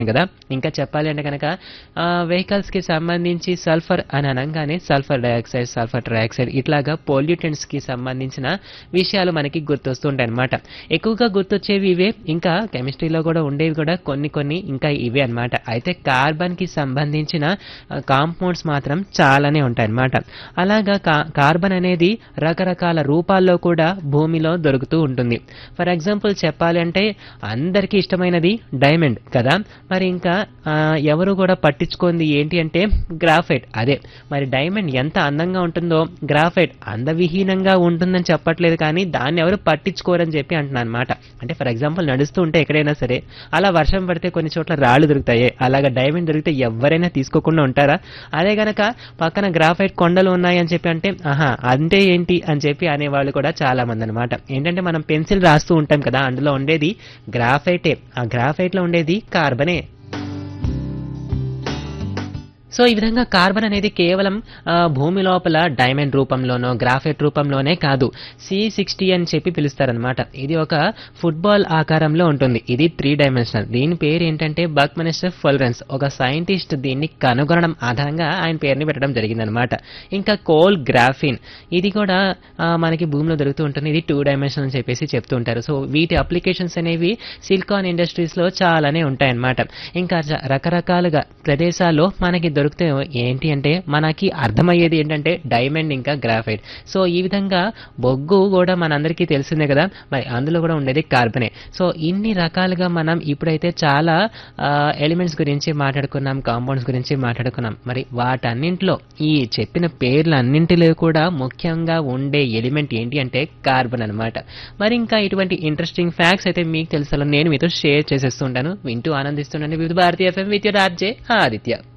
కదా ఇంకా చెప్పాలి అంటే కనుక వెహికల్స్కి సంబంధించి సల్ఫర్ అని అనగానే సల్ఫర్ డయాక్సైడ్ సల్ఫర్ ట్రైఆక్సైడ్ ఇట్లాగా పొల్యూటెంట్స్కి సంబంధించిన విషయాలు మనకి గుర్తొస్తుంటాయి అనమాట ఎక్కువగా గుర్తొచ్చేవి ఇవే ఇంకా కెమిస్ట్రీలో కూడా ఉండేవి కూడా కొన్ని కొన్ని ఇంకా ఇవే అన్నమాట అయితే కార్బన్కి సంబంధించిన కాంపౌండ్స్ మాత్రం చాలానే ఉంటాయి అన్నమాట అలాగా కా- కార్బన్ అనేది రకరకాల రూపాల్లో కూడా భూమిలో దొరుకుతూ ఉంటుంది ఫర్ ఎగ్జాంపుల్ చెప్పాలి అంటే అందరికీ ఇష్టమైనది డైమండ్ కదా మరి ఇంకా ఆ, ఎవరు కూడా పట్టించుకుంది ఏంటి అంటే గ్రాఫైట్ అదే మరి డైమండ్ ఎంత అందంగా ఉంటుందో గ్రాఫైట్ అందవిహీనంగా ఉంటుందని చెప్పట్లేదు కానీ దాన్ని ఎవరు పట్టించుకోరని చెప్పి అంటున్నాను అనమాట అంటే ఫర్ ఎగ్జాంపుల్ నడుస్తూ ఉంటే ఎక్కడైనా సరే అలా వర్షం పడితే కొన్ని చోట్ల రాళ్ళు దొరుకుతాయి అలాగా డైమండ్ దొరికితే ఎవరైనా తీసుకోకుండా ఉంటారా అదే గనక పక్కన గ్రాఫైట్ కొండలు ఉన్నాయి అని చెప్పి అంటే ఆహా అంటే ఏంటి అని చెప్పి అనేవాళ్ళు కూడా చాలా మంది అనమాట ఏంటంటే మనం పెన్సిల్ రాస్తూ ఉంటాం కదా అందులో ఉండేది గ్రాఫైటే ఆ గ్రాఫైట్ లో ఉండేది కార్బనే సో ఈ విధంగా కార్బన్ అనేది కేవలం ఆ, భూమి లోపల డైమండ్ రూపంలోనో గ్రాఫైట్ రూపంలోనే కాదు సి సిక్స్టీ అని చెప్పి పిలుస్తారనమాట ఇది ఒక ఫుట్బాల్ ఆకారంలో ఉంటుంది ఇది త్రీ డైమెన్షనల్ దీని పేరు ఏంటంటే బక్మనిస్టర్ ఫోల్రెన్స్ ఒక సైంటిస్ట్ దీన్ని కనుగొనడం ఆధారంగా ఆయన పేరుని పెట్టడం జరిగిందనమాట ఇంకా కోల్ గ్రాఫిన్ ఇది కూడా ఆ, మనకి భూమిలో దొరుకుతూ ఉంటుంది ఇది టూ డైమెన్షనల్ అని చెప్పేసి చెప్తూ ఉంటారు సో వీటి అప్లికేషన్స్ అనేవి సిలికాన్ ఇండస్ట్రీస్ లో చాలానే ఉంటాయన్నమాట ఇంకా చ- రకరకాలుగా ప్రదేశాల్లో మనకి దొరికితే ఏంటి అంటే మనకి అర్థమయ్యేది ఏంటంటే డైమండ్ ఇంకా గ్రాఫైట్ సో ఈ విధంగా బొగ్గు కూడా మనందరికీ తెలిసిందే కదా మరి అందులో కూడా ఉండేది కార్బనే సో ఇన్ని రకాలుగా మనం ఇప్పుడైతే చాలా ఎలిమెంట్స్ గురించి మాట్లాడుకున్నాం కాంపౌండ్స్ గురించి మాట్లాడుకున్నాం మరి వాటన్నింటిలో ఈ చెప్పిన పేర్లన్నింటిలో కూడా ముఖ్యంగా ఉండే ఎలిమెంట్ ఏంటి అంటే కార్బన్ అన్నమాట మరి ఇంకా ఇటువంటి ఇంట్రెస్టింగ్ ఫ్యాక్ట్స్ అయితే మీకు తెలుసలో నేను మీతో షేర్ చేసేస్తుంటాను వింటూ ఆనందిస్తుండండి వివిధ భారతీయ ఎఫ్ఎం విత్ ఆర్జే ఆదిత్య